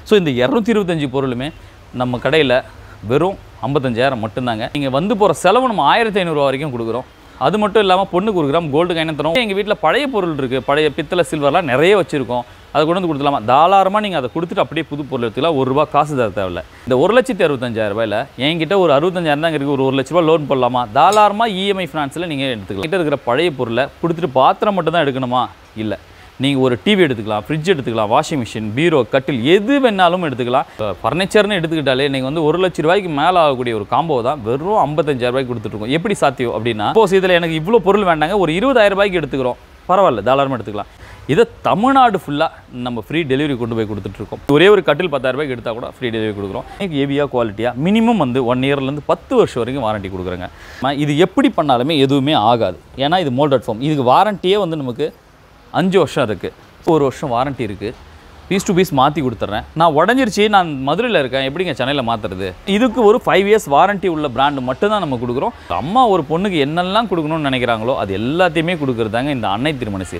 So இந்த இரநூத்தி இருபத்தஞ்சி பொருளுமே நம்ம கடையில் வெறும் ஐம்பத்தஞ்சாயிரம் மட்டும்தாங்க நீங்கள் வந்து போகிற செலவு நம்ம ஆயிரத்தி ஐநூறுரூவா வரைக்கும் கொடுக்குறோம் அது மட்டும் இல்லாமல் பொண்ணு கொடுக்குறோம் கோல்டு கைனம் தரோம் எங்கள் வீட்டில் பழைய பொருள் இருக்குது பழைய பித்தளை சில்வர்லாம் நிறைய வச்சுருக்கோம் அதை கொண்டு வந்து கொடுத்துலாமா தாராளமாக நீங்கள் அதை கொடுத்துட்டு அப்படியே புது பொருள் எடுத்துக்கலாம் ஒரு ரூபா காசு தர தேவையில்ல இந்த ஒரு லட்சத்தி அறுபத்தஞ்சாயிரம் ரூபாயில் என்கிட்ட ஒரு அறுபத்தஞ்சாயிரம் தான் இருக்குது ஒரு ஒரு லட்ச ரூபா லோன் போடலாமா தாராளமாக இஎம்ஐ ஃபினான்ஸில் நீங்கள் எடுத்துக்கலாம் கிட்ட இருக்கிற பழைய பொருளை கொடுத்துட்டு பாத்திரம் மட்டும் தான் எடுக்கணுமா இல்லை நீங்கள் ஒரு டிவி எடுத்துக்கலாம் ஃப்ரிட்ஜ் எடுத்துக்கலாம் வாஷிங் மிஷின் பீரோ கட்டில் எது வேணாலும் எடுத்துக்கலாம் ஃபர்னிச்சர்னு எடுத்துக்கிட்டாலே நீங்கள் வந்து ஒரு லட்ச ரூபாய்க்கு மேலே ஆகக்கூடிய ஒரு காம்போ தான் வெறும் ஐம்பத்தஞ்சாயிரம் ரூபாய்க்கு கொடுத்துட்ருக்கோம் எப்படி சாத்தியம் அப்படின்னா சப்போஸ் இதில் எனக்கு இவ்வளோ பொருள் வேண்டாங்க ஒரு இருபதாயிரம் ரூபாய்க்கு எடுத்துக்கிறோம் பரவாயில்ல தாராளமாக எடுத்துக்கலாம் இதை தமிழ்நாடு ஃபுல்லாக நம்ம ஃப்ரீ டெலிவரி கொண்டு போய் கொடுத்துட்ருக்கோம் ஒரே ஒரு கட்டில் பத்தாயிரம் ரூபாய்க்கு எடுத்தால் கூட ஃப்ரீ டெலிவரி கொடுக்குறோம் ஏவியாக குவாலிட்டியாக மினிமம் வந்து ஒன் இயர்லேருந்து பத்து வருஷம் வரைக்கும் வாரண்டி கொடுக்குறோங்க ஆனா, இது எப்படி பண்ணாலுமே எதுவுமே ஆகாது ஏன்னா இது மோல்டட் ஃபார்ம் இதுக்கு வாரண்டியே வந்து நமக்கு அஞ்சு வருஷம் இருக்குது ஒரு வருஷம் வாரண்டி இருக்குது பீஸ் டு பீஸ் மாற்றி கொடுத்துட்றேன் நான் உடஞ்சிருச்சு நான் மதுரையில் இருக்கேன் எப்படிங்க சென்னையில் மாற்றுறது இதுக்கு ஒரு ஃபைவ் இயர்ஸ் வாரண்டி உள்ள பிராண்டு மட்டும்தான் நம்ம கொடுக்குறோம் அம்மா ஒரு பொண்ணுக்கு என்னெல்லாம் கொடுக்கணும்னு நினைக்கிறாங்களோ அது எல்லாத்தையுமே கொடுக்குறதாங்க இந்த அன்னை திருமண சீர்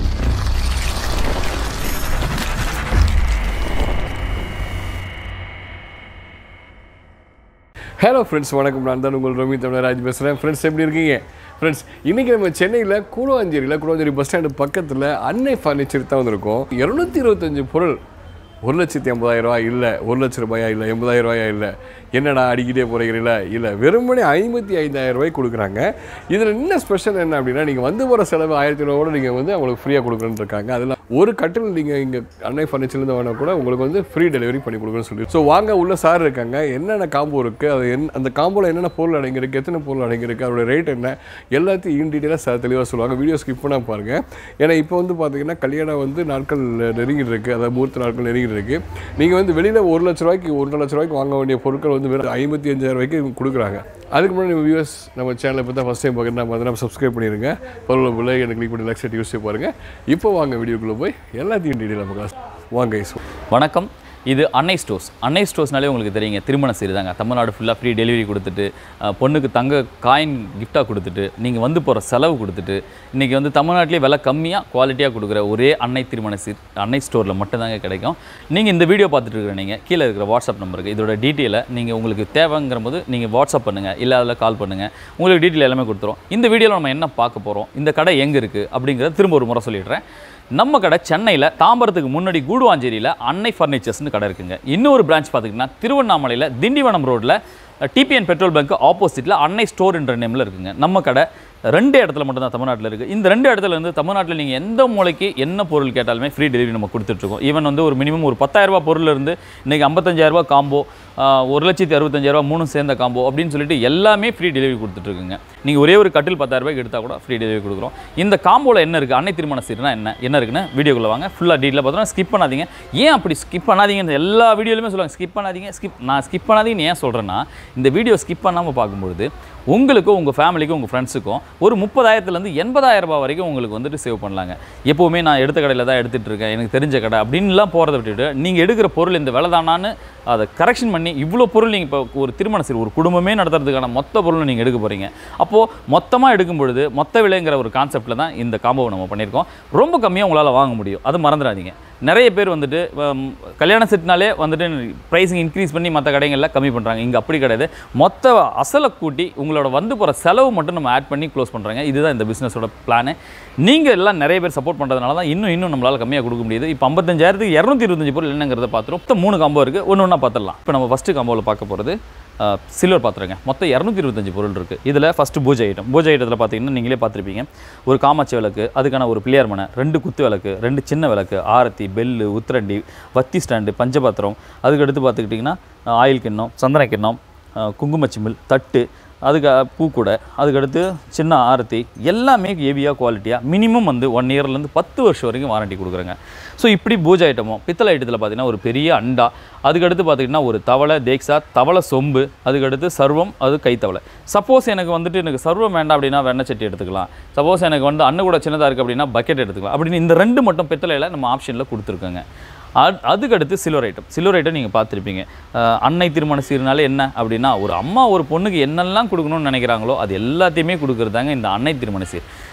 ஹலோ ஃப்ரெண்ட்ஸ் வணக்கம் நான் தான் உங்கள் ரவி தமிழராஜ் பேசுகிறேன் ஃப்ரெண்ட்ஸ் எப்படி இருக்கீங்க ஃப்ரெண்ட்ஸ் இன்றைக்கி நம்ம சென்னையில் கூடுவாஞ்சேரியில் கூடுவாஞ்சேரி பஸ் ஸ்டாண்டு பக்கத்தில் அன்னை ஃபர்னிச்சர் தான் வந்திருக்கோம் இரநூத்தி இருபத்தஞ்சு பொருள் ஒரு லட்சத்தி ஐம்பதாயிரம் ரூபாய் இல்லை ஒரு லட்ச ரூபாயா இல்லை எண்பதாயிரம் ரூபாயா இல்லை என்னடா அடிக்கிட்டே போகிறீங்களா இல்லை வெறுமனே ஐம்பத்தி ஐந்தாயிரம் ரூபாய் கொடுக்குறாங்க இதில் என்ன ஸ்பெஷல் என்ன அப்படின்னா நீங்கள் வந்து போகிற செலவு ஆயிரத்தி ரூபாவோட நீங்கள் வந்து அவங்களுக்கு ஃப்ரீயாக கொடுக்குறேன்னு இருக்காங்க அதில் ஒரு கட்டில் நீங்கள் இங்கே அன்னை ஃபர்னிச்சர்லேருந்து வேணால் கூட உங்களுக்கு வந்து ஃப்ரீ டெலிவரி பண்ணி கொடுக்குறேன்னு சொல்லி ஸோ வாங்க உள்ள சார் இருக்காங்க என்னென்ன காம்போ இருக்குது அது என் அந்த காம்போவில் என்னென்ன பொருள் அடங்கியிருக்கு எத்தனை பொருள் அடங்கியிருக்கு அதோட ரேட் என்ன எல்லாத்தையும் இன் டீட்டெயிலாக சார் தெளிவாக சொல்லுவாங்க வீடியோ ஸ்கிப் பண்ணால் பாருங்கள் ஏன்னா இப்போ வந்து பார்த்தீங்கன்னா கல்யாணம் வந்து நாட்கள் நெருங்கிட்டு இருக்குது அதாவது மூர்த்த நாட்கள் நெருங்கிட்டு இருக்குது நீங்கள் வந்து வெளியில் ஒரு லட்ச ரூபாய்க்கு ஒன்றரை லட்ச ரூபாய்க்கு வாங்க வேண்டிய பொருட்கள் வந்து வெறும் ஐம்பத்தி அஞ்சாயிரம் ரூபாய்க்கு கொடுக்குறாங்க அதுக்கு முன்னாடி நம்ம வியூஸ் நம்ம சேனலை இப்போ தான் ஃபஸ்ட் டைம் பார்க்குறேன் நம்ம வந்து நம்ம சப்ஸ்கிரைப் பண்ணிடுங்க பொருளை பிள்ளை எனக்கு கிளிக் பண்ணி லைக் செட் யூஸ் பாருங்கள் இப்போ வாங்க வீடியோக்குள்ளே போய் எல்லாத்தையும் டீட்டெயிலாக பார்க்கலாம் வாங்க guys. வணக்கம் இது அன்னை ஸ்டோர்ஸ் அன்னை ஸ்டோர்ஸ்னாலே உங்களுக்கு தெரியுங்க திருமண சீர் தாங்க தமிழ்நாடு ஃபுல்லாக ஃப்ரீ டெலிவரி கொடுத்துட்டு அஹ், பொண்ணுக்கு தங்க காயின் கிஃப்டாக கொடுத்துட்டு நீங்கள் வந்து போகிற செலவு கொடுத்துட்டு இன்றைக்கி வந்து தமிழ்நாட்டிலே விலை கம்மியாக குவாலிட்டியாக கொடுக்குற ஒரே அன்னை திருமண சீர் அன்னை ஸ்டோரில் மட்டும்தாங்க கிடைக்கும் நீங்கள் இந்த வீடியோ பார்த்துட்டு இருக்கிற நீங்கள் கீழே இருக்கிற வாட்ஸ்அப் நம்பருக்கு இதோட டீட்டெயிலை நீங்கள் உங்களுக்கு தேவைங்கிற போது நீங்கள் வாட்ஸ்அப் பண்ணுங்கள் இல்லை அதில் கால் பண்ணுங்கள் உங்களுக்கு டீட்டெயில் எல்லாமே கொடுத்துரும் இந்த வீடியோவில் நம்ம என்ன பார்க்க போகிறோம் இந்த கடை எங்கே இருக்குது அப்படிங்கிறத திரும்ப ஒரு முறை சொல்லிடுறேன் நம்ம கடை சென்னையில் தாம்பரத்துக்கு முன்னாடி கூடுவாஞ்சேரியில் அன்னை ஃபர்னிச்சர்ஸ்னு கடை இருக்குங்க இன்னொரு பிரான்ச் பார்த்திங்கன்னா திருவண்ணாமலையில் திண்டிவனம் ரோட்டில் டிபிஎன் பெட்ரோல் பங்க் ஆப்போசிட்டில் அன்னை ஸ்டோர்ன்ற நேமில் இருக்குங்க நம்ம கடை ரெண்டு இடத்துல மட்டும்தான் தமிழ்நாட்டில் இருக்குது இந்த ரெண்டு இடத்துல இருந்து தமிழ்நாட்டில் நீங்கள் எந்த மூலைக்கு என்ன பொருள் கேட்டாலுமே ஃப்ரீ டெலிவரி நம்ம கொடுத்துட்ருக்கோம் ஈவன் வந்து ஒரு மினிமம் ஒரு 10000 ரூபாய் பொருள் இருந்து இன்றைக்கி ஐம்பத்தஞ்சாயிரரூபா காம்போ ஒரு லட்சத்தி அறுபத்தஞ்சாயிரரூபா மூணும் சேர்ந்த காம்போ அப்படின்னு சொல்லிட்டு எல்லாமே ஃப்ரீ டெலிவரி கொடுத்துட்ருக்குங்க நீங்கள் ஒரே ஒரு கட்டில் 10000 ரூபாய்க்கு எடுத்தால் கூட ஃப்ரீ டெலிவரி கொடுக்குறோம் இந்த காம்போவில் என்ன இருக்குது அன்னை திருமண சீர்னா என்ன என்ன இருக்குன்னு வீடியோக்குள்ள வாங்க ஃபுல்லாக டீட்டெயில் பார்த்தோம்னா ஸ்கிப் பண்ணாதீங்க ஏன் அப்படி ஸ்கிப் பண்ணாதீங்கன்னு எல்லா வீடியோலையுமே சொல்லுவாங்க ஸ்கிப் பண்ணாதீங்க ஸ்கிப் நான் ஸ்கிப் பண்ணாதீங்கன்னு ஏன் சொல்கிறேன்னா இந்த வீடியோ ஸ்கிப் பண்ணாமல் பார்க்கும்பொழுது உங்களுக்கும் உங்கள் ஃபேமிலிக்கும் உங்கள் ஃப்ரெண்ட்ஸுக்கும் ஒரு முப்பதாயிரத்துலேருந்து எண்பதாயிரம் ரூபாய் வரைக்கும் உங்களுக்கு வந்துட்டு சேவ் பண்ணலாங்க எப்போவுமே நான் எடுத்த கடையில் தான் எடுத்துகிட்டு இருக்கேன் எனக்கு தெரிஞ்ச கடை அப்படின்லாம் போகிறத விட்டுட்டு நீங்கள் எடுக்கிற பொருள் இந்த விலை தானான்னு அதை கரெக்ஷன் பண்ணி இவ்வளோ பொருள் நீங்கள் இப்போ ஒரு திருமண சீர் ஒரு குடும்பமே நடத்துறதுக்கான மொத்த பொருளும் நீங்கள் எடுக்க போகிறீங்க அப்போது மொத்தமாக எடுக்கும் பொழுது மொத்த விலைங்கிற ஒரு கான்செப்ட்டில் தான் இந்த காம்போவை நம்ம பண்ணியிருக்கோம் ரொம்ப கம்மியாக உங்களால் வாங்க முடியும் அது மறந்துடாதீங்க நிறைய பேர் வந்துட்டு ஹம், கல்யாண செட்னாலே வந்துட்டு ப்ரைஸிங் இன்க்ரீஸ் பண்ணி மற்ற கடைகளில் கம்மி பண்ணுறாங்க இங்கே அப்படி கிடையாது மொத்த அசலை கூட்டி உங்களோட வந்து போகிற செலவு மட்டும் நம்ம ஆட் பண்ணி க்ளோஸ் பண்ணுறாங்க இதுதான் இந்த பிஸ்னஸோட பிளானு நீங்கள் எல்லாம் நிறைய பேர் சப்போர்ட் பண்ணுறதுனால தான் இன்னும் இன்னும் நம்மளால் கம்மியாக கொடுக்க முடியுது இப்போ ஐம்பத்தஞ்சாயிரத்துக்கு இரநூத்தி இருபத்தஞ்சு பொருள் என்னங்கிறத பார்த்துரும் மொத்தம் மூணு காம்போ இருக்குது ஒன்று ஒன்றா பார்த்துடலாம் இப்போ நம்ம ஃபஸ்ட்டு காம்போவில் பார்க்க போகிறது சில்வர் பாத்திரங்க மொத்தம் இரநூத்தி இருபத்தஞ்சு பொருள் இருக்குது இதில் ஃபஸ்ட்டு பூஜை ஐட்டம் பூஜை ஐட்டத்தில் பார்த்தீங்கன்னா நீங்களே பார்த்துருப்பீங்க ஒரு காமாட்சி விளக்கு அதுக்கான ஒரு பிள்ளையார் மனை ரெண்டு குத்து விளக்கு ரெண்டு சின்ன விளக்கு ஆரத்தி பெல்லு உத்திரண்டி வத்தி ஸ்டாண்டு பஞ்சபாத்திரம் அதுக்கடுத்து பார்த்துக்கிட்டிங்கன்னா ஆயில் கிண்ணம் சந்தன கிண்ணம் அஹ், குங்குமச்சிமிழ் தட்டு அதுக்கு அஹ், பூக்கூடை அதுக்கடுத்து சின்ன ஆரத்தி எல்லாமே ஹெவியாக குவாலிட்டியாக மினிமம் வந்து ஒன் இயர்லேருந்து பத்து வருஷம் வரைக்கும் வாரண்டி கொடுக்குறாங்க ஸோ இப்படி பூஜை ஐட்டமும் பித்தளை ஐட்டத்தில் பார்த்தீங்கன்னா ஒரு பெரிய அண்டா அதுக்கடுத்து பார்த்திங்கன்னா ஒரு தவளை தேக்ஸா தவளை சொம்பு அதுக்கடுத்து சர்வம் அது கைத்தவளை சப்போஸ் எனக்கு வந்துட்டு எனக்கு சர்வம் வேண்டாம் அப்படின்னா வெண்ணெய் சட்டி எடுத்துக்கலாம் சப்போஸ் எனக்கு வந்து அன்ன கூட சின்னதாக இருக்குது அப்படின்னா பக்கெட் எடுத்துக்கலாம் அப்படின்னு இந்த ரெண்டு மட்டும் பித்தளையில் நம்ம ஆப்ஷனில் கொடுத்துருக்கோங்க அது அதுக்கடுத்து சில்வர் ஐட்டம் சில்வர் ஐட்டம் நீங்கள் பார்த்துருப்பீங்க அஹ் அன்னை திருமண சீர்னாலே என்ன அப்படின்னா ஒரு அம்மா ஒரு பொண்ணுக்கு என்னெல்லாம் கொடுக்கணும்னு நினைக்கிறாங்களோ அது எல்லாத்தையுமே கொடுக்குறதாங்க இந்த அன்னை திருமண சீர்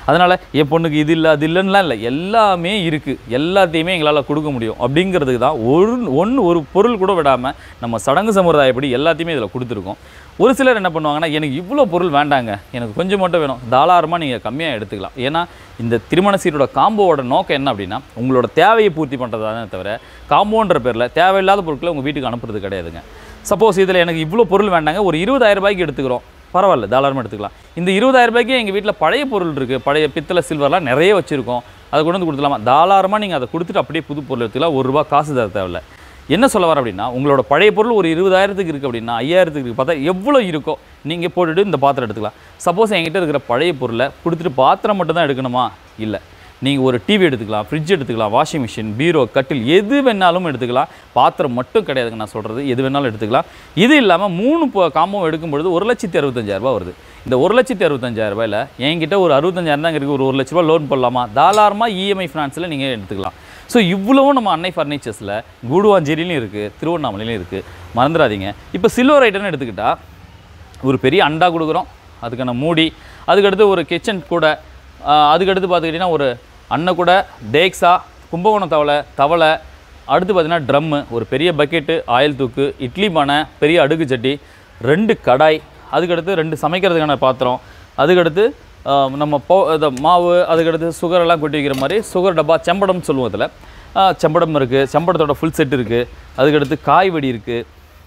அதனால் என் பொண்ணுக்கு இது இல்லை அது இல்லைன்னுலாம் இல்லை எல்லாமே இருக்குது எல்லாத்தையுமே எங்களால் கொடுக்க முடியும் அப்படிங்கிறதுக்கு தான் ஒரு ஒன்று ஒரு பொருள் கூட விடாமல் நம்ம சடங்கு சம்பிரதாயப்படி எல்லாத்தையுமே இதில் கொடுத்துருக்கோம் ஒரு சிலர் என்ன பண்ணுவாங்கன்னா எனக்கு இவ்வளோ பொருள் வேண்டாங்க எனக்கு கொஞ்சம் மட்டும் வேணும் தாராளமாக நீங்கள் கம்மியாக எடுத்துக்கலாம் ஏன்னா இந்த திருமண சீரோட காம்போவோட நோக்கம் என்ன அப்படின்னா உங்களோட தேவையை பூர்த்தி பண்ணுறதானே தவிர காம்போன்ற பேரில் தேவையில்லாத பொருட்களை உங்கள் வீட்டுக்கு அனுப்புறது கிடையாதுங்க சப்போஸ் இதில் எனக்கு இவ்வளோ பொருள் வேண்டாங்க ஒரு இருபதாயிரம் ரூபாய்க்கு எடுத்துக்கிறோம் பரவாயில்ல தாராளமாக எடுத்துக்கலாம் இந்த இருபதாயிரம் ரூபாய்க்கு எங்கள் வீட்டில் பழைய பொருள் இருக்குது பழைய பித்தளை சில்வர்லாம் நிறைய வச்சுருக்கோம் அதை கொண்டு வந்து கொடுத்துலாமா தாராளமாக நீங்கள் அதை கொடுத்துட்டு அப்படியே புது பொருள் எடுத்துக்கலாம் ஒரு ரூபா காசு தர தேவையில்ல என்ன சொல்ல வர அப்படின்னா உங்களோட பழைய பொருள் ஒரு இருபதாயிரத்துக்கு இருக்குது அப்படின்னா ஐயாயிரத்துக்கு இருக்கு பார்த்தா எவ்வளோ இருக்கோ நீங்கள் போட்டுட்டு இந்த பாத்திரம் எடுத்துக்கலாம் சப்போஸ் என்கிட்ட இருக்கிற பழைய பொருளை கொடுத்துட்டு பாத்திரம் மட்டும் தான் எடுக்கணுமா இல்லை நீங்கள் ஒரு டிவி எடுத்துக்கலாம் ஃப்ரிட்ஜ் எடுத்துக்கலாம் வாஷிங் மிஷின் பீரோ கட்டில் எது வேணாலும் எடுத்துக்கலாம் பாத்திரம் மட்டும் கிடையாதுங்க நான் சொல்கிறது எது வேணாலும் எடுத்துக்கலாம் இது இல்லாமல் மூணு காம்போ எடுக்கும் பொழுது ஒரு லட்சத்தி அறுபத்தஞ்சாயிரரூபா வருது இந்த ஒரு லட்சத்தி அறுபத்தஞ்சாயிரம் ரூபாயில் என்கிட்ட ஒரு அறுபத்தஞ்சாயிரம் தான் இருக்குது ஒரு ஒரு லட்ச ரூபா லோன் போடலாமா தாராளமாக இஎம்ஐ ஃபினான்ஸில் நீங்கள் எடுத்துக்கலாம் ஸோ இவ்வளவும் நம்ம அன்னை ஃபர்னிச்சர்ஸில் கூடுவாஞ்சேரியிலையும் இருக்குது திருவண்ணாமலையிலையும் இருக்குது மறந்துடாதீங்க இப்போ சில்வர் ஐட்டம்னு எடுத்துக்கிட்டால் ஒரு பெரிய அண்டா கொடுக்குறோம் அதுக்கான மூடி அதுக்கடுத்து ஒரு கிச்சன் கூட ஆஹ் அதுக்கடுத்து பார்த்துக்கிட்டிங்கன்னா ஒரு அன்னக்கூடை டேக்ஸா கும்பகோணம் தவளை தவளை அடுத்து பார்த்தீங்கன்னா ட்ரம்மு ஒரு பெரிய பக்கெட்டு ஆயில் தூக்கு இட்லி பானை பெரிய அடுக்கு சட்டி ரெண்டு கடாய் அதுக்கடுத்து ரெண்டு சமைக்கிறதுக்கான பாத்திரம் அதுக்கடுத்து ஆஹ் நம்ம போ இந்த மாவு அதுக்கடுத்து சுகர் எல்லாம் கொட்டி வைக்கிற மாதிரி சுகர் டப்பா செம்படம் சொல்லுவோம் இதில் செம்படம் இருக்குது செம்படத்தோட ஃபுல் செட் இருக்குது அதுக்கடுத்து காய் வடி இருக்குது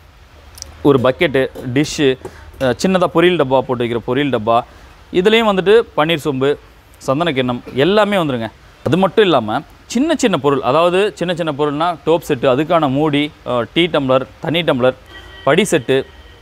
ஒரு பக்கெட்டு டிஷ்ஷு சின்னதாக பொரியல் டப்பா போட்டு வைக்கிற பொரியல் டப்பா இதுலேயும் வந்துட்டு பன்னீர் சொம்பு சந்தன கிண்ணம் எல்லாமே வந்துருங்க அது மட்டும் இல்லாமல் சின்ன சின்ன பொருள் அதாவது சின்ன சின்ன பொருள்னா டோப் செட்டு அதுக்கான மூடி அஹ், டீ டம்ளர் தண்ணி டம்ளர் படி set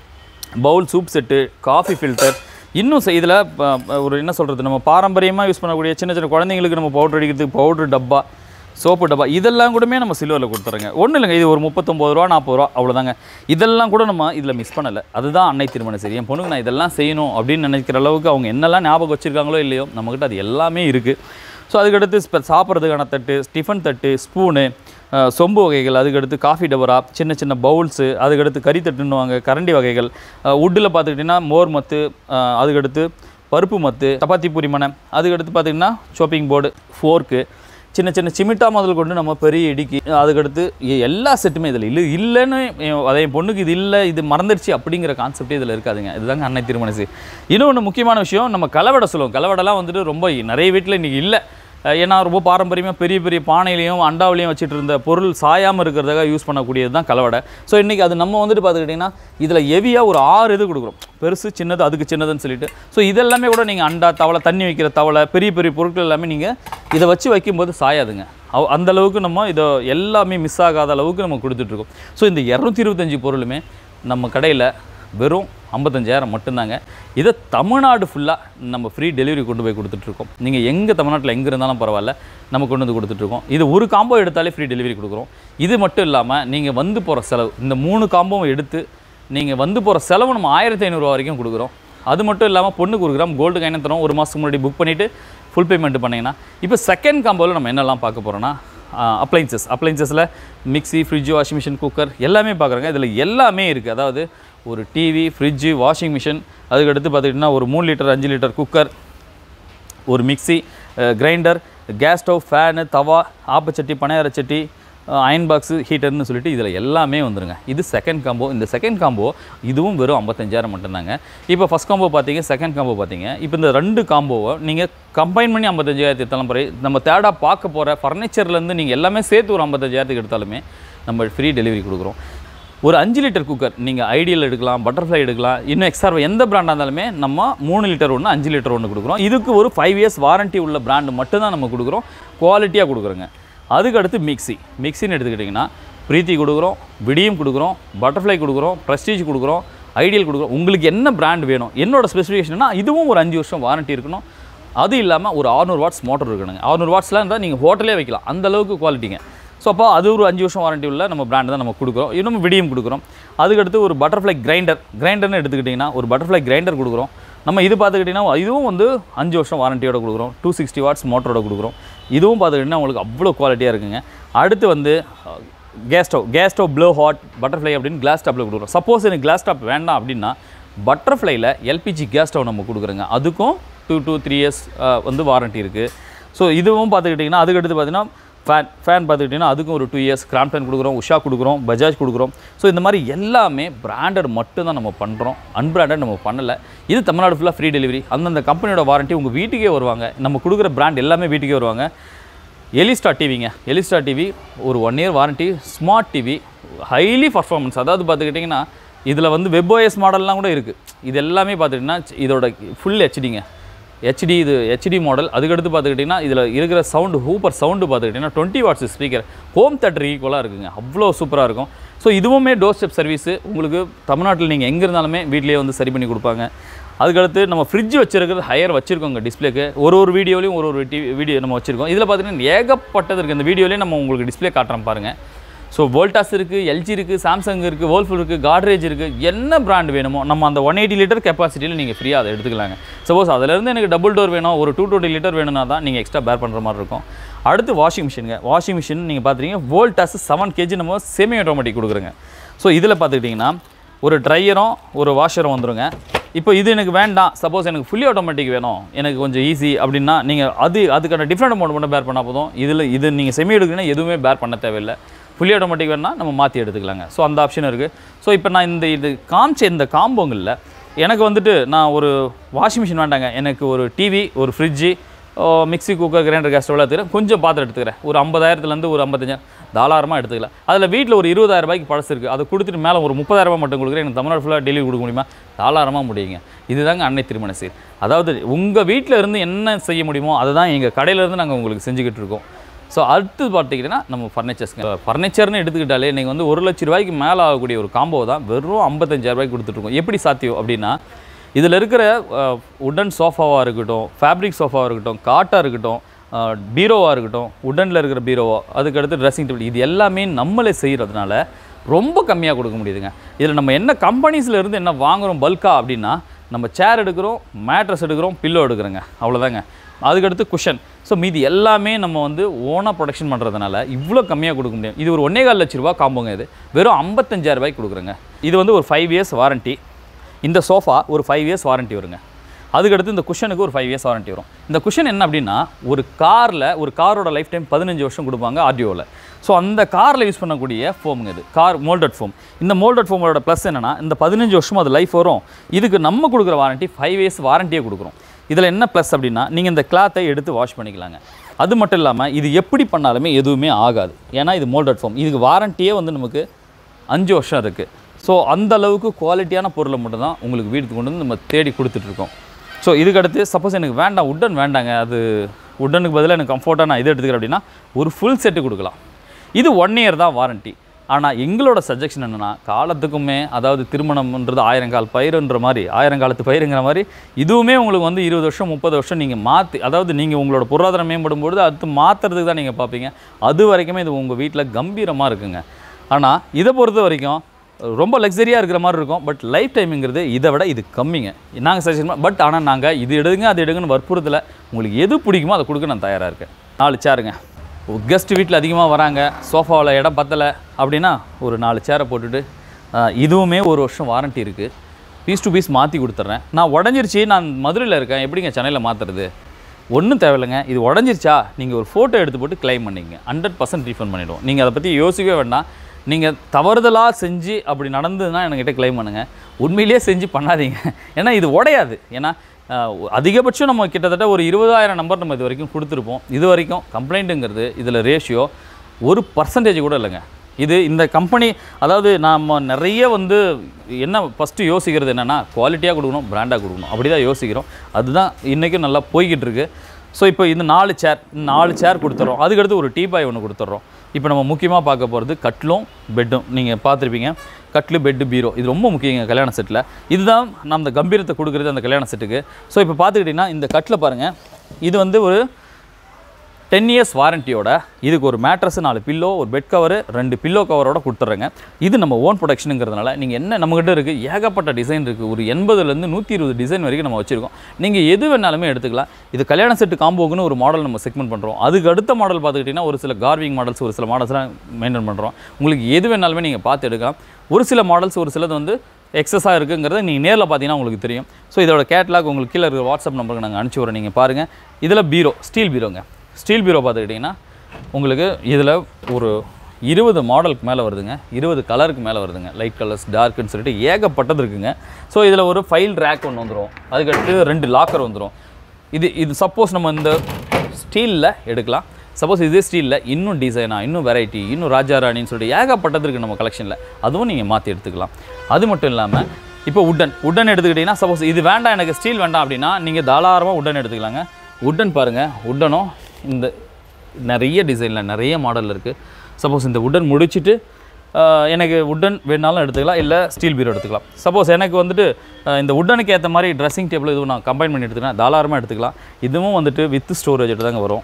bowl soup set coffee filter இன்னும் இதில் ஒரு என்ன சொல்கிறது நம்ம பாரம்பரியமாக யூஸ் பண்ணக்கூடிய சின்ன சின்ன குழந்தைங்களுக்கு நம்ம பவுடர் அடிக்கிறதுக்கு பவுடர் டப்பா சோப்பு டப்பா இதெல்லாம் கூடமே நம்ம சில்வரில் கொடுத்துறோங்க ஒன்றும் இல்லைங்க இது ஒரு முப்பத்தொம்பது ரூபா நாற்பது ரூபா அவ்வளோதாங்க இதெல்லாம் கூட நம்ம இதில் மிஸ் பண்ணலை அதுதான் அன்னை திருமணம் சரி என் பொண்ணுக்கு நான் இதெல்லாம் செய்யணும் அப்படின்னு நினைக்கிற அளவுக்கு அவங்க என்னெல்லாம் ஞாபகம் வச்சுருக்காங்களோ இல்லையோ நம்மக்கிட்ட அது எல்லாமே இருக்குது ஸோ அதுக்கடுத்து இப்போ சாப்பிட்றதுக்கான தட்டு டிஃபன் தட்டு ஸ்பூனு அஹ், சொம்பு வகைகள் அதுக்கடுத்து காஃபி டபரா சின்ன சின்ன பவுல்ஸு அதுக்கடுத்து கறி தட்டுன்னுவாங்க கரண்டி வகைகள் உட்டில் பார்த்துக்கிட்டிங்கன்னா மோர் மத்து அஹ், அதுக்கடுத்து பருப்பு மத்து சப்பாத்தி பூரி மனை அதுக்கடுத்து பார்த்திங்கன்னா ஷாப்பிங் போர்டு ஃபோர்க்கு சின்ன சின்ன சிமிட்டா முதல் கொண்டு நம்ம பெரிய இடிக்கி அதுக்கடுத்து எ- எல்லா செட்டுமே இதில் இல்லை இல்லைன்னு என் அதை என் பொண்ணுக்கு இது இல்லை இது மறந்துடுச்சு அப்படிங்கிற கான்செப்டே இதில் இருக்காதுங்க இதுதாங்க அன்னை திருமணசி இன்னொன்று முக்கியமான விஷயம் நம்ம கலவடை சொல்லுவோம் கலவடைலாம் வந்துட்டு ரொம்ப நிறைய வீட்டில் இன்றைக்கி இல்லை அஹ் ஏன்னா ரொம்ப பாரம்பரியமாக பெரிய பெரிய பானையிலையும் அண்டாவிலையும் வச்சுட்டு இருந்த பொருள் சாயாமல் இருக்கிறதுக்காக யூஸ் பண்ணக்கூடியது தான் கலவடை ஸோ இன்றைக்கி அது நம்ம வந்துட்டு பார்த்துக்கிட்டிங்கன்னா இதில் ஹெவியாக ஒரு ஆறு இது கொடுக்குறோம் பெருசு சின்னது அதுக்கு சின்னதுன்னு சொல்லிட்டு ஸோ இதெல்லாமே கூட நீங்கள் அண்டா தவளை தண்ணி வைக்கிற தவளை பெரிய பெரிய பொருட்கள் எல்லாமே நீங்கள் இதை வச்சு வைக்கும்போது சாயாதுங்க அவ் அந்த அளவுக்கு நம்ம இதை எல்லாமே மிஸ் ஆகாத அளவுக்கு நம்ம கொடுத்துட்ருக்கோம் ஸோ இந்த இரநூத்தி இருபத்தஞ்சி பொருளுமே நம்ம கடையில் வெறும் ஐம்பத்தஞ்சாயிரம் மட்டும்தாங்க இதை தமிழ்நாடு ஃபுல்லாக நம்ம ஃப்ரீ டெலிவரி கொண்டு போய் கொடுத்துட்ருக்கோம் நீங்கள் எங்கே தமிழ்நாட்டில் எங்கே இருந்தாலும் பரவாயில்ல நம்ம கொண்டு வந்து கொடுத்துட்ருக்கோம் இது ஒரு காம்போ எடுத்தாலே ஃப்ரீ டெலிவரி கொடுக்குறோம் இது மட்டும் இல்லாமல் நீங்கள் வந்து போகிற செலவு இந்த மூணு காம்போவும் எடுத்து நீங்கள் வந்து போகிற செலவு நம்ம ஆயிரத்தி ஐநூறுரூவா வரைக்கும் கொடுக்குறோம் அது மட்டும் இல்லாமல் பொண்ணுக்கு ஒரு கிராம் கோல்டு கைன தரோம் ஒரு மாதத்துக்கு முன்னாடி புக் பண்ணிவிட்டு ஃபுல் பேமெண்ட் பண்ணிங்கன்னா இப்போ செகண்ட் காம்போவில் நம்ம என்னெல்லாம் பார்க்க போகிறோன்னா அப்ளைன்சஸ் அப்ளைன்சஸில் mixie fridge washing machine cooker எல்லாமே பார்க்குறாங்க இதில் எல்லாமே இருக்குது அதாவது ஒரு டிவி ஃப்ரிட்ஜு வாஷிங் மிஷின் அதுக்கடுத்து பார்த்துக்கிட்டிங்கன்னா ஒரு மூணு லிட்டர் அஞ்சு லிட்டர் குக்கர் ஒரு mixie grinder gas stove fan tawa ஆப்பச்சட்டி பனையார சட்டி அயன் பாக்ஸு ஹீட்டர்னு சொல்லிட்டு இதில் எல்லாமே வந்துருங்க இது செகண்ட் காம்போ இந்த செகண்ட் காம்போ இதுவும் வெறும் ஐம்பத்தஞ்சாயிரம் மட்டும்தாங்க இப்போ ஃபஸ்ட் காம்போ பார்த்தீங்க செகண்ட் காம்போ பார்த்தீங்க இப்போ இந்த ரெண்டு காம்போவை நீங்கள் கம்பைன் பண்ணி ஐம்பத்தஞ்சாயிரத்தி தலைமுறை நம்ம தேடாக பார்க்க போகிற ஃபர்னிச்சர்லேருந்து நீங்கள் எல்லாமே சேர்த்து ஒரு ஐம்பத்தஞ்சாயிரத்துக்கு எடுத்தாலுமே நம்ம ஃப்ரீ டெலிவரி கொடுக்குறோம் ஒரு அஞ்சு லிட்டர் குக்கர் நீங்கள் ஐடியல் எடுக்கலாம் பட்டர்ஃப்ளை எடுக்கலாம் இன்னும் எக்ஸ்ட்ரா எந்த பிராண்டாக இருந்தாலுமே நம்ம மூணு லிட்டர் ஒன்று அஞ்சு லிட்டர் ஒன்று கொடுக்குறோம் இதுக்கு ஒரு ஃபைவ் இயர்ஸ் வாரண்ட்டி உள்ள பிராண்டு மட்டும்தான் நம்ம கொடுக்குறோம் குவாலிட்டியாக கொடுக்குறோங்க அதுக்கு அடுத்து மிக்ஸி மிக்ஸின்னு எடுத்துக்கிட்டிங்கன்னா பிரீத்தி கொடுக்குறோம் விடியும் கொடுக்குறோம் பட்டர்ஃப்ளை கொடுக்குறோம் ப்ரெஸ்டீஜ் கொடுக்குறோம் ஐடியல் கொடுக்குறோம் உங்களுக்கு என்ன பிராண்ட் வேணும் என்னோட ஸ்பெசிஃபிகேஷன்னா இதுவும் ஒரு அஞ்சு வருஷம் வாரண்ட்டி இருக்கணும் அது இல்லாமல் ஒரு 600 வாட்ஸ் மோட்டர் இருக்கணுங்க 600 வாட்ஸ்லாம் இருந்தால் நீங்கள் ஹோட்டலே வைக்கலாம் அந்த அளவுக்கு குவாலிட்டிங்க ஸோ அப்போ அது ஒரு அஞ்சு வருஷம் வாரண்டி உள்ள நம்ம பிராண்ட் தான் நம்ம கொடுக்குறோம் இன்னும் விடியும் கொடுக்குறோம் அதுக்கடுத்து ஒரு பட்டர்ஃப்ளை கிரைண்டர் கிரைண்டர்னு எடுத்துக்கிட்டிங்கன்னா ஒரு பட்டர்ஃப்ளை கிரைண்டர் கொடுக்குறோம் நம்ம இது பார்த்துக்கிட்டிங்கன்னா இதுவும் வந்து அஞ்சு வருஷம் வாரண்டியோட கொடுக்குறோம் டூ சிக்ஸ்டி வாட்ஸ் மோட்டரோட கொடுக்குறோம் இதுவும் பார்த்துக்கிட்டிங்கன்னா உங்களுக்கு அவ்வளோ குவாலிட்டியாக இருக்குங்க அடுத்து வந்து gas stove gas stove blow hot butterfly அப்படின்னு கிளாஸ் ஸ்டாப்பில் கொடுக்குறோம் சப்போஸ் எனக்கு கிளாஸ் ஸ்டாப் வேண்டாம் அப்படின்னா பட்டர்ஃப்ளைல எல்பிஜி கேஸ் ஸ்டவ் நம்ம கொடுக்குறோங்க அதுக்கும் டூ டூ த்ரீ இயர்ஸ் வந்து வாரண்ட்டி இருக்குது ஸோ இதுவும் பார்த்துக்கிட்டிங்கன்னா அதுக்கடுத்து பார்த்தீங்கன்னா ஃபேன் ஃபேன் பார்த்துக்கிட்டிங்கன்னா அதுக்கும் ஒரு டூ இயர்ஸ் கிராம்டன் கொடுக்குறோம் உஷா கொடுக்குறோம் பஜாஜ் கொடுக்குறோம் ஸோ இந்த மாதிரி எல்லாமே பிராண்டட் மட்டும் தான் நம்ம பண்ணுறோம் அன்பிராண்டட் நம்ம பண்ணலை இது தமிழ்நாடு ஃபுல்லாக ஃப்ரீ டெலிவரி அந்தந்த கம்பெனியோட வாரண்ட்டி உங்கள் வீட்டுக்கே வருவாங்க நம்ம கொடுக்குற பிராண்ட் எல்லாமே வீட்டுக்கே வருவாங்க எலிஸ்டா டிவிங்க எலிஸ்டா டிவி ஒரு one year warranty smart TV highly performance அதாவது பார்த்துக்கிட்டிங்கன்னா இதில் வந்து வெப்ஓஎஸ் மாடல்லாம் கூட இருக்குது இது எல்லாமே பார்த்துக்கிட்டிங்கன்னா இதோட ஃபுல் ஹெச்டிங்க ஹெச்டி இது ஹெச்டி மாடல் அதுக்கடுத்து பார்த்துக்கிட்டிங்கன்னா இதில் இருக்கிற சவுண்டு ஹூப்பர் சவுண்டு பார்த்துக்கிட்டிங்கன்னா twenty watts speaker home theatre ஈக்குவலாக இருக்குங்க அவ்வளோ சூப்பராக இருக்கும் ஸோ இதுவுமே டோர் ஸ்டெப் சர்வீஸு உங்களுக்கு தமிழ்நாட்டில் நீங்கள் எங்கே இருந்தாலுமே வீட்லேயே வந்து சரி பண்ணி கொடுப்பாங்க அதுக்கடுத்து நம்ம ஃப்ரிட்ஜ் வச்சிருக்கிறது ஹையர் வச்சிருக்கோங்க டிஸ்ப்ளேக்கு ஒரு ஒரு வீடியோலையும் ஒரு ஒரு டிவி வீடியோ நம்ம வச்சிருக்கோம் இதில் பார்த்தீங்கன்னா ஏகப்பட்டது இருக்குது இந்த வீடியோலேயே நம்ம உங்களுக்கு டிஸ்ப்ளே காட்டுறோம் பாருங்கள் ஸோ வோல்டாஸ் இருக்குது எல்ஜி இருக்குது சாம்சங் இருக்குது வேர்ல்ஃபுல் இருக்குது காட்ரேஜ் இருக்குது என்ன பிராண்ட் வேணுமோ நம்ம அந்த ஒன் எயிட்டி லிட்டர் கெப்பாசிட்டியில் நீங்கள் ஃப்ரீயாக அதை எடுத்துக்கலாங்க சப்போஸ் அதிலேருந்து எனக்கு டபுள் டோர் வேணும் ஒரு டூ டுவெண்ட்டி லிட்டர் வேணும்னா தான் நீங்கள் எக்ஸ்ட்ரா பேர் பண்ணுற மாதிரி இருக்கும் அடுத்து வாஷிங் மிஷினுங்க வாஷிங் மிஷின் நீங்கள் பார்த்துட்டீங்க வோல்டாஸ் செவன் கேஜி நம்ம செமி ஆட்டோமேட்டிக் கொடுக்குறோங்க ஸோ இதில் பார்த்துக்கிட்டிங்கன்னா ஒரு ட்ரையரும் ஒரு வாஷரும் வந்துருங்க இப்போ இது எனக்கு வேண்டாம் சப்போஸ் எனக்கு ஃபுல்லி ஆட்டோமேட்டிக் வேணும் எனக்கு கொஞ்சம் ஈஸி அப்படின்னா நீங்கள் அது அதுக்கான டிஃப்ரெண்ட் அமௌண்ட் மட்டும் பேர் பண்ணால் போதும் இதில் இது நீங்கள் செமி எடுக்கிறீங்கன்னா எதுவுமே பேர் பண்ண தேவையில்லை ஃபுல்லி ஆட்டோமேட்டிக் வேணா நம்ம மாற்றி எடுத்துக்கலாங்க ஸோ அந்த ஆப்ஷன் இருக்குது ஸோ இப்போ நான் இந்த இது காமிச்ச இந்த காம்போங்களில் எனக்கு வந்துட்டு நான் ஒரு வாஷிங் மிஷின் வேண்டாங்க எனக்கு ஒரு டிவி ஒரு fridge mixie cooker grinder gas ஸ்டவ்லாம் எடுத்துக்கிறேன் கொஞ்சம் பாத்திரம் எடுத்துக்கிறேன் ஒரு ஐம்பதாயிரத்துலேருந்து ஒரு ஐம்பத்தஞ்சாயிரம் தாராளமாக எடுத்துக்கலாம் அதில் வீட்டில் ஒரு இருபதாயிரம் ரூபாய்க்கு பழசு இருக்குது அதை கொடுத்துட்டு மேலே ஒரு முப்பதாயிரம் ரூபாய் மட்டும் கொடுக்குறேன் எனக்கு தமிழ்நாடு ஃபுல்லாக டெலிவரி கொடுக்க முடியுமா தாராளமாக முடியுங்க இதுதாங்க அன்னை திருமண சீர் அதாவது உங்கள் வீட்டில் இருந்து என்ன செய்ய முடியுமோ அதை தான் எங்கள் கடையிலேருந்து நாங்கள் உங்களுக்கு செஞ்சுக்கிட்டு இருக்கோம் ஸோ அடுத்து பார்த்திங்கன்னா நம்ம ஃபர்னிச்சர்ஸ்ங்க ஃபர்னிச்சர்னு எடுத்துக்கிட்டாலே நீங்கள் வந்து ஒரு லட்ச ரூபாய்க்கு மேலே ஆகக்கூடிய ஒரு காம்போ தான் வெறும் ஐம்பத்தஞ்சாயிரம் ரூபாய்க்கு கொடுத்துட்ருக்கோம் எப்படி சாத்தியம் அப்படின்னா இதில் இருக்கிற உடன் சோஃபாவாக இருக்கட்டும் ஃபேப்ரிக் சோஃபாவாக இருக்கட்டும் காட்டாக இருக்கட்டும் பீரோவாக இருக்கட்டும் உடனில் இருக்கிற பீரோவா அதுக்கடுத்து ட்ரெஸ்ஸிங் டேபிள் இது எல்லாமே நம்மளே செய்கிறதுனால ரொம்ப கம்மியாக கொடுக்க முடியுதுங்க இதில் நம்ம என்ன கம்பெனிஸில் இருந்து என்ன வாங்குகிறோம் பல்கா அப்படின்னா நம்ம சேர் எடுக்கிறோம் மேட்ரஸ் எடுக்கிறோம் பில்லோ எடுக்கிறோங்க அவ்வளோதாங்க அதுக்கடுத்து குஷன் ஸோ மீதி எல்லாமே நம்ம வந்து ஓனாக ப்ரொடக்ஷன் பண்ணுறதுனால இவ்வளோ கம்மியாக கொடுக்க முடியும் இது ஒரு ஒன்றே கால் லட்ச ரூபா காம்போங்க இது வெறும் ஐம்பத்தஞ்சாயிரம் ரூபாய்க்கு கொடுக்குறேங்க இது வந்து ஒரு ஃபைவ் இயர்ஸ் வாரண்ட்டி இந்த சோஃபா ஒரு ஃபைவ் இயர்ஸ் வாரண்ட்டி வருங்க அதுக்கடுத்து இந்த குஷனுக்கு ஒரு ஃபைவ் இயர்ஸ் வாரண்ட்டி வரும் இந்த குஷன் என்ன அப்படின்னா ஒரு காரில் ஒரு காரோட லைஃப் டைம் பதினஞ்சு வருஷம் கொடுப்பாங்க ஆர்டிஓவில் ஸோ அந்த காரில் யூஸ் பண்ணக்கூடிய ஃபோமுங்க இது கார் மோல்டட் ஃபோம் இந்த மோல்டட் ஃபோமோட ப்ளஸ் என்னன்னா இந்த பதினஞ்சு வருஷமும் அது லைஃப் வரும் இதுக்கு நம்ம கொடுக்குற வாரண்ட்டி ஃபைவ் இயர்ஸ் வாரண்டியே கொடுக்குறோம் இதில் என்ன ப்ளஸ் அப்படின்னா நீங்கள் இந்த கிளாத்தை எடுத்து வாஷ் பண்ணிக்கலாங்க அது மட்டும் இல்லாமல் இது எப்படி பண்ணாலுமே எதுவுமே ஆகாது ஏன்னா இது மோல்டட் ஃபோம் இதுக்கு வாரண்டியே வந்து நமக்கு அஞ்சு வருஷம் இருக்குது ஸோ அந்த அளவுக்கு குவாலிட்டியான பொருளை மட்டும் தான் உங்களுக்கு வீட்டுக்கு கொண்டு வந்து நம்ம தேடி கொடுத்துட்ருக்கோம் ஸோ இதுக்கடுத்து சப்போஸ் எனக்கு வேண்டாம் உட்டன் வேண்டாங்க அது உட்டனுக்கு பதிலாக எனக்கு கம்ஃபர்ட்டாக நான் இது எடுத்துக்கிறேன் அப்படின்னா ஒரு ஃபுல் செட்டு கொடுக்கலாம் இது ஒன் இயர் தான் வாரண்ட்டி ஆனால் எங்களோட சஜஷன் என்னென்னா காலத்துக்குமே அதாவது திருமணம்ன்றது ஆயிரங்கால் பயிருன்ற மாதிரி ஆயிரங்காலத்து பயிருங்கிற மாதிரி இதுவுமே உங்களுக்கு வந்து இருபது வருஷம் முப்பது வருஷம் நீங்கள் மாற்றி அதாவது நீங்கள் உங்களோட பொருளாதாரம் மேம்படும் பொழுது அடுத்து மாற்றுறதுக்கு தான் நீங்கள் பார்ப்பீங்க அது வரைக்குமே இது உங்கள் வீட்டில் கம்பீரமாக இருக்குங்க ஆனால் இதை பொறுத்த வரைக்கும் ரொம்ப லக்ஸரியாக இருக்கிற மாதிரி இருக்கும் பட் லைஃப் டைமுங்கிறது இதை விட இது கம்மிங்க நாங்கள் சஜஷன் பட் ஆனால் நாங்கள் இது எடுங்க அது எடுங்கன்னு வற்புறுத்தல உங்களுக்கு எது பிடிக்குமோ அதை கொடுக்க நான் தயாராக இருக்கேன் நாலு சேருங்க கெஸ்ட் வீட்டில் அதிகமாக வராங்க சோஃபாவில் இடம் பத்தலை அப்படின்னா ஒரு நாலு சேரை போட்டுட்டு ஆஹ், இதுவுமே ஒரு வருஷம் வாரண்ட்டி இருக்குது பீஸ் டு பீஸ் மாற்றி கொடுத்துட்றேன் நான் உடஞ்சிருச்சு நான் மதுரையில் இருக்கேன் எப்படிங்க சென்னையில் மாற்றுறது ஒன்றும் தேவையில்லைங்க இது உடஞ்சிருச்சா நீங்கள் ஒரு ஃபோட்டோ எடுத்து போட்டு க்ளைம் பண்ணிங்க ஹண்ட்ரட் பர்சன்ட் ரீஃபண்ட் பண்ணிவிடுவோம் நீங்கள் அதை பற்றி யோசிக்கவே வேண்டாம் நீங்கள் தவறுதலாக செஞ்சு அப்படி நடந்ததுன்னா என்கிட்ட க்ளைம் பண்ணுங்கள் உண்மையிலேயே செஞ்சு பண்ணாதீங்க ஏன்னா இது உடையாது ஏன்னா ஆஹ், அதிகபட்சம் நம்ம கிட்டத்தட்ட ஒரு இருபதாயிரம் நம்பர் நம்ம இது வரைக்கும் கொடுத்துருப்போம் இது வரைக்கும் கம்ப்ளைண்ட்டுங்கிறது இதில் ரேஷியோ ஒரு பர்சன்டேஜ் கூட இல்லைங்க இது இந்த கம்பெனி அதாவது நம்ம நிறைய வந்து என்ன ஃபஸ்ட்டு யோசிக்கிறது என்னென்னா குவாலிட்டியாக கொடுக்கணும் பிராண்டாக கொடுக்கணும் அப்படி தான் யோசிக்கிறோம் அதுதான் இன்றைக்கும் நல்லா போய்கிட்டு இருக்கு ஸோ இப்போ இந்த நாலு சேர் நாலு சேர் கொடுத்துட்றோம் அதுக்கடுத்து ஒரு டீபாய் ஒன்று கொடுத்துட்றோம் இப்போ நம்ம முக்கியமாக பார்க்க போகிறது கட்டிலும் பெட்டும் நீங்கள் பார்த்துருப்பீங்க கட்லு பெட்டு பீரோ இது ரொம்ப முக்கியங்க கல்யாண செட்டில் இதுதான் நம்ம அந்த கம்பீரத்தை கொடுக்குறது அந்த கல்யாண செட்டுக்கு ஸோ இப்போ பார்த்துக்கிட்டிங்கன்னா இந்த கட்டில் பாருங்கள் இது வந்து ஒரு டென் இயர்ஸ் வாரண்டியோட இதுக்கு ஒரு மேட்ரஸ் நாலு பில்லோ ஒரு பெட் கவர் ரெண்டு பில்லோ கவரோட கொடுத்துட்றேங்க இது நம்ம ஓன் ப்ரொடக்ஷனுங்கிறதுனால நீங்கள் என்ன நம்மகிட்ட இருக்குது ஏகப்பட்ட டிசைன் இருக்குது ஒரு எண்பதுலேருந்து நூற்றி இருபது டிசைன் வரைக்கும் நம்ம வச்சுருக்கோம் நீங்கள் எது வேணாலுமே எடுத்துக்கலாம் இது கல்யாண செட்டு காம்போக்குன்னு ஒரு மாடல் நம்ம செக்மெண்ட் பண்ணுறோம் அதுக்கு அடுத்த மாடல் பார்த்துக்கிட்டிங்கன்னா ஒரு சில கார்விங் மாடல்ஸ் ஒரு சில மாடல்ஸ்லாம் மெயின்டைன் பண்ணுறோம் உங்களுக்கு எது வேணாலுமே நீங்கள் பார்த்து எடுக்கலாம் ஒரு சில மாடல்ஸ் ஒரு சிலது வந்து எக்ஸஸாக இருக்குங்கிறத நீங்கள் நேரில் பார்த்தீங்கன்னா உங்களுக்கு தெரியும் ஸோ இதோட கேட்லாக் உங்களுக்கு கீழே இருக்கிற வாட்ஸ்அப் நம்பருக்கு நாங்கள் அனுப்பிச்சி விட்றோம் நீங்கள் பாருங்கள் இதில் பீரோ ஸ்டீல் பீரோங்க ஸ்டீல் பீரோ பார்த்துக்கிட்டிங்கன்னா உங்களுக்கு இதில் ஒரு இருபது மாடலுக்கு மேலே வருதுங்க இருபது கலருக்கு மேலே வருதுங்க லைட் கலர்ஸ் டார்க்குன்னு சொல்லிட்டு ஏகப்பட்டது இருக்குங்க ஸோ இதில் ஒரு ஃபைல் ரேக் ஒன்று வந்துடும் அதுக்கடுத்து ரெண்டு லாக்கர் வந்துடும் இது இது சப்போஸ் நம்ம இந்த ஸ்டீலில் எடுக்கலாம் சப்போஸ் இதே ஸ்டீலில் இன்னும் டிசைனாக இன்னும் வெரைட்டி இன்னும் ராஜா ராணின்னு சொல்லிட்டு ஏகப்பட்டது இருக்குது நம்ம கலெக்ஷனில் அதுவும் நீங்கள் மாற்றி எடுத்துக்கலாம் அது மட்டும் இல்லாமல் இப்போ உட்டன் உட்டன் எடுத்துக்கிட்டிங்கன்னா சப்போஸ் இது வேண்டாம் எனக்கு ஸ்டீல் வேண்டாம் அப்படின்னா நீங்கள் தாராளமாக உட்டன் எடுத்துக்கலாங்க உட்டன் பாருங்கள் உட்டனும் இந்த நிறைய டிசைனில் நிறைய மாடல் இருக்குது சப்போஸ் இந்த உட்டன் முடிச்சுட்டு ஆஹ், எனக்கு உட்டன் வேணாலும் எடுத்துக்கலாம் இல்லை ஸ்டீல் பீரோ எடுத்துக்கலாம் சப்போஸ் எனக்கு வந்துட்டு ஆஹ், இந்த உட்டனுக்கு ஏற்ற மாதிரி ட்ரெஸ்ஸிங் டேபிள் இதுவும் நான் கம்பைன் பண்ணி எடுத்துக்கலாம் தாராளமாக எடுத்துக்கலாம் இதுவும் வந்துட்டு வித் ஸ்டோரேஜ் தாங்க வரும்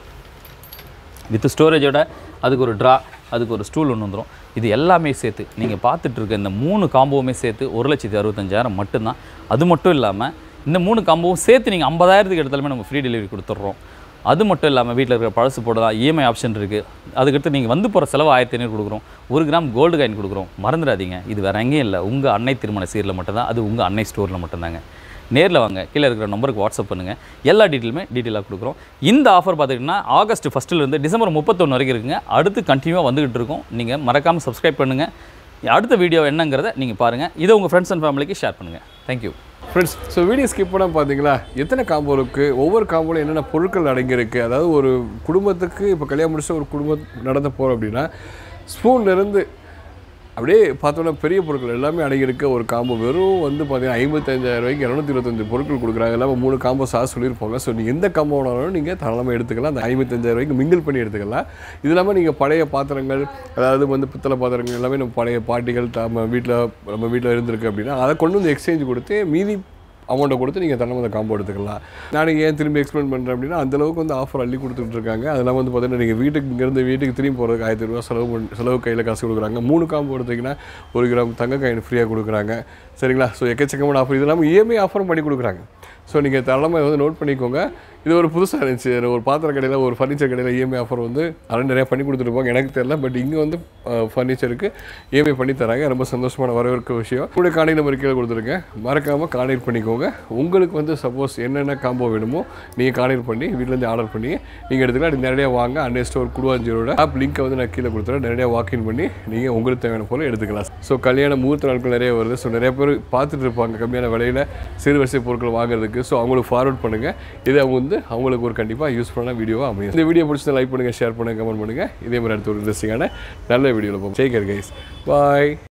வித் ஸ்டோரேஜோட அதுக்கு ஒரு ட்ரா அதுக்கு ஒரு ஸ்டூல் ஒன்று வந்துடும் இது எல்லாமே சேர்த்து நீங்கள் பார்த்துட்டு இருக்க இந்த மூணு காம்போவுமே சேர்த்து ஒரு லட்சத்தி அறுபத்தஞ்சாயிரம் மட்டும்தான் அது மட்டும் இல்லாமல் இந்த மூணு காம்போவும் சேர்த்து நீங்கள் ஐம்பதாயிரத்துக்கு எடுத்தாலுமே நம்ம ஃப்ரீ டெலிவரி கொடுத்துட்றோம் அது மட்டும் இல்லாமல் வீட்டில் இருக்கிற பழசு போடலாம் இஎம்ஐ ஆப்ஷன் இருக்குது அதுக்கடுத்து நீங்கள் வந்து போகிற செலவு ஆயிரத்தி ஐநூறு கொடுக்குறோம் ஒரு கிராம் கோல்டு காயின் கொடுக்குறோம் மறந்துடாதீங்க இது வேற எங்கேயும் இல்லை உங்கள் அன்னை திருமண சீரில் மட்டும்தான் அது உங்கள் அன்னை ஸ்டோரில் மட்டும்தாங்க நேரில் வாங்க கீழே இருக்கிற நம்பருக்கு வாட்ஸ்அப் பண்ணுங்கள் எல்லா டீட்டெயிலுமே டீட்டெயிலாக கொடுக்குறோம் இந்த ஆஃபர் பார்த்துக்கிட்டிங்கன்னா ஆகஸ்ட் ஃபஸ்ட்டிலேருந்து டிசம்பர் முப்பத்தொன்று வரைக்கும் இருக்குங்க அடுத்து கண்டினியூவாக வந்துகிட்டு இருக்கும் நீங்கள் மறக்காமல் சப்ஸ்கிரைப் பண்ணுங்கள் அடுத்த வீடியோ என்னங்கிறத நீங்கள் பாருங்கள் இதை உங்கள் ஃப்ரெண்ட்ஸ் அண்ட் ஃபேமிலிக்கு ஷேர் பண்ணுங்கள் thank you friends so video skip பண்ணால் பார்த்தீங்களா எத்தனை காம்போ இருக்குது ஒவ்வொரு காம்போல என்னென்ன பொருட்கள் அடங்கியிருக்கு அதாவது ஒரு குடும்பத்துக்கு இப்போ கல்யாணம் முடிச்சு ஒரு குடும்பம் நடந்து போகிறோம் அப்படின்னா ஸ்பூன்லேருந்து அப்படியே பார்த்தோன்னா பெரிய பொருட்கள் எல்லாமே அடங்கியிருக்க ஒரு காம்போ வெறும் வந்து பார்த்தீங்கன்னா ஐம்பத்தஞ்சாயிரம் ரூபாய்க்கு இரநூத்தி இருபத்தஞ்சு பொருட்கள் கொடுக்குறாங்க எல்லாமே மூணு காம்போ சாஸ் சொல்லியிருப்பாங்க ஸோ நீங்கள் எந்த காம்போ வேணாலும் நீங்கள் தாராளமாக எடுத்துக்கலாம் அந்த ஐம்பத்தஞ்சாயிரம் ரூபாய்க்கு மிங்கிள் பண்ணி எடுத்துக்கலாம் இது இல்லாமல் நீங்கள் பழைய பாத்திரங்கள் அதாவது வந்து பித்தளை பாத்திரங்கள் எல்லாமே நம்ம பழைய பாட்டிகள் நம்ம வீட்டில் நம்ம வீட்டில் இருந்திருக்கு அப்படின்னா அதை கொண்டு வந்து எக்ஸ்சேஞ்ச் கொடுத்து மீதி அமௌண்ட்டை கொடுத்து நீங்கள் தன்னை வந்து காம்போ எடுத்துக்கலாம் நான் ஏன் திரும்பி எக்ஸ்பிளைன் பண்ணுறேன் அப்படின்னா அந்த அளவுக்கு வந்து ஆஃபர் அள்ளி கொடுத்துட்டு இருக்காங்க அதெல்லாம் வந்து பார்த்தீங்கன்னா நீங்கள் வீட்டுக்கு இங்கேருந்து வீட்டுக்கு திரும்பி போகிறதுக்கு ஆயிரத்தி ரூபா செலவு பண்ணி செலவு கையில் காசு கொடுக்குறாங்க மூணு காம்போ எடுத்தீங்கன்னா ஒரு கிராம் தங்க காயின் ஃப்ரீயாக கொடுக்குறாங்க சரிங்களா ஸோ எக்கச்சக்கமான ஆஃபர் இது இல்லாமல் இஎம்ஐ ஆஃபரும் பண்ணி கொடுக்குறாங்க ஸோ நீங்கள் தாராளமாக வந்து நோட் பண்ணிக்கோங்க இது ஒரு புதுசாக இருந்துச்சு ஒரு பாத்திர கடையில் ஒரு ஃபர்னிச்சர் கடையில் இஎம்ஐ ஆஃபர் வந்து அதெல்லாம் நிறையா பண்ணி கொடுத்துருப்பாங்க எனக்கு தெரியல பட் இங்கே வந்து ஃபர்னிச்சருக்கு இஎம்ஐ பண்ணி தராங்க ரொம்ப சந்தோஷமான வரவேற்க விஷயம் கூட காணி நம்பர் கீழே கொடுத்துருக்கேன் மறக்காமல் கான்டெக்ட் பண்ணிக்கோங்க உங்களுக்கு வந்து சப்போஸ் என்னென்ன காம்போ வேணுமோ நீங்கள் கான்டெக்ட் பண்ணி வீட்டிலேருந்து ஆர்டர் பண்ணி நீங்கள் எடுத்துக்கலாம் அது நேரடியாக வாங்க அன்னை ஸ்டோர் குடுவாஞ்சியோட ஆப் லிங்க்கை வந்து நான் கீழே கொடுத்துறேன் நேரடியாக வாக்கின் பண்ணி நீங்கள் உங்களுக்கு தேவையான போல எடுத்துக்கலாம் ஸோ கல்யாண முகூர்த்த நாட்கள் நிறைய வருது ஸோ நிறைய பேர் பார்த்துட்டு இருப்பாங்க கம்மியான விலையில் சிறு வரிசை பொருட்கள் வாங்குறதுக்கு ஸோ அவங்களுக்கு ஃபார்வர்ட் பண்ணுங்கள் இதை அவங்க வந்து அவங்களுக்கு ஒரு கண்டிப்பாக யூஸ்ஃபுல்லான வீடியோவாக அமையும் இந்த வீடியோ பிடிச்சதை லைக் பண்ணுங்கள் ஷேர் பண்ணுங்கள் கமெண்ட் பண்ணுங்கள் இதே மாதிரி அடுத்த ஒரு இன்ட்ரெஸ்டிங்கான நல்ல வீடியோவில் போகும் டேக் கேர் கைஸ் பாய்